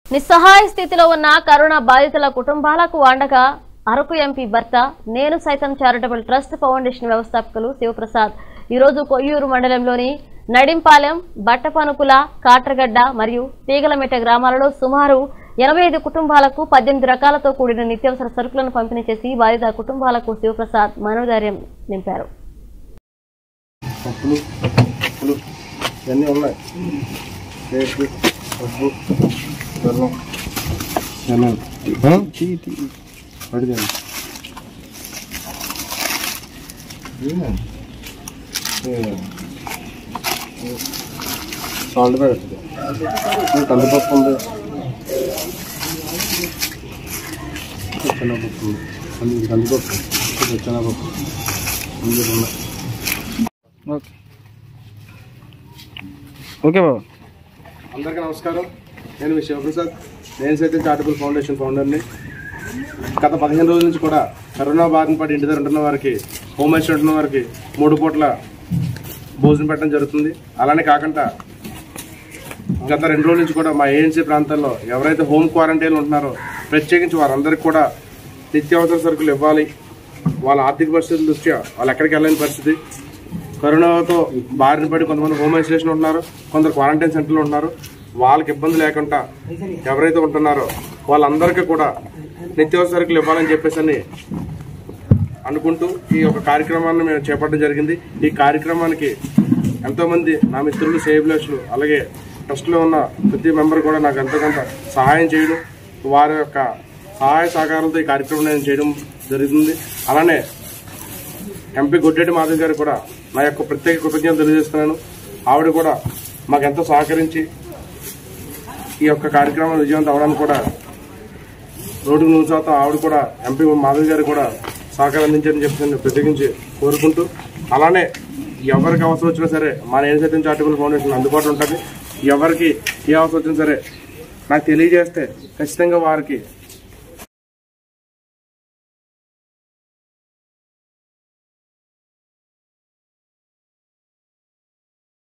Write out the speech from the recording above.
నిస్సహాయ స్థితిలో ఉన్న కరోనా బాధితుల కుటుంబాలకు అండగా అరకు ఎంపీ భర్త నేను సైతం చారిటబుల్ ట్రస్ట్ ఫౌండేషన్ వ్యవస్థాపకులు శివప్రసాద్ ఈరోజు కొయ్యూరు మండలంలోని నడింపాలెం బట్టపనుకుల కాట్రగడ్డ మరియు తీగలమెట్ట గ్రామాలలో సుమారు ఎనభై ఐదు కుటుంబాలకు పద్దెనిమిది రకాలతో కూడిన నిత్యావసర సరుకులను పంపిణీ చేసి బాధిత కుటుంబాలకు శివప్రసాద్ మనోధైర్యం నింపారు పప్పులు పప్పులు ఇవన్నీ ఉన్నాయి రేట్లు పప్పు బెల్లం బెల్లం తీ తీ పడితే సాల్ట్ పెడుతుంది కందిపప్పు ఉంది శనగపప్పు ఉంది కంది కందిపప్పు శనగపప్పు ఇందులో ఉన్నాయి ఓకే ఓకే బాబు అందరికీ నమస్కారం నేను మీ శివప్రసాద్ నేను సైతం చారిటబుల్ ఫౌండేషన్ ఫౌండర్ని గత పదిహేను రోజుల నుంచి కూడా కరోనా బారిన పడి ఇంటి దగ్గర ఉంటున్న వారికి హోమ్ ఐసోలేషన్ ఉంటున్న వారికి మూడు పూట్ల భోజనం పెట్టడం జరుగుతుంది అలానే కాకుండా గత రెండు రోజుల నుంచి కూడా మా ఏఎన్సీ ప్రాంతాల్లో ఎవరైతే హోమ్ క్వారంటైన్ ఉంటున్నారో ప్రత్యేకించి వారందరికీ కూడా నిత్యావసర సరుకులు ఇవ్వాలి వాళ్ళ ఆర్థిక పరిస్థితుల దృష్ట్యా వాళ్ళు ఎక్కడికి వెళ్ళలేని పరిస్థితి కరోనాతో బారిన పడి కొంతమంది హోమ్ ఐసోలేషన్ ఉంటున్నారు కొందరు క్వారంటైన్ సెంటర్లో ఉంటున్నారు వాళ్ళకి ఇబ్బంది లేకుండా ఎవరైతే ఉంటున్నారో వాళ్ళందరికీ కూడా నిత్యావసర సరుకులు ఇవ్వాలని చెప్పేసి అని అనుకుంటూ ఈ యొక్క కార్యక్రమాన్ని మేము చేపట్టడం జరిగింది ఈ కార్యక్రమానికి ఎంతోమంది నా మిత్రులు సేవ్లేసులు అలాగే ట్రస్ట్లో ఉన్న ప్రతి మెంబర్ కూడా నాకు ఎంతో కొంత సహాయం చేయడం వారి యొక్క సహాయ సహకారాలతో ఈ కార్యక్రమం నేను చేయడం జరుగుతుంది అలానే ఎంపీ గొడ్డెడ్డి మాధవ్ గారు కూడా నా యొక్క ప్రత్యేక కృతజ్ఞతలు తెలియజేస్తున్నాను ఆవిడ కూడా మాకు ఎంతో సహకరించి ఈ యొక్క కార్యక్రమం విజయవంతం అవడానికి కూడా రోడ్డుకు నూరు శాతం ఆవిడ కూడా ఎంపీ మాధవ్ గారు కూడా సహకారం అందించారని చెప్పి నేను ప్రత్యేకించి కోరుకుంటూ అలానే ఎవరికి అవసరం వచ్చినా సరే మా నేను సైతం చారిటబుల్ ఫౌండేషన్ అందుబాటులో ఉంటుంది ఎవరికి ఏ అవసరం వచ్చినా సరే నాకు తెలియజేస్తే ఖచ్చితంగా వారికి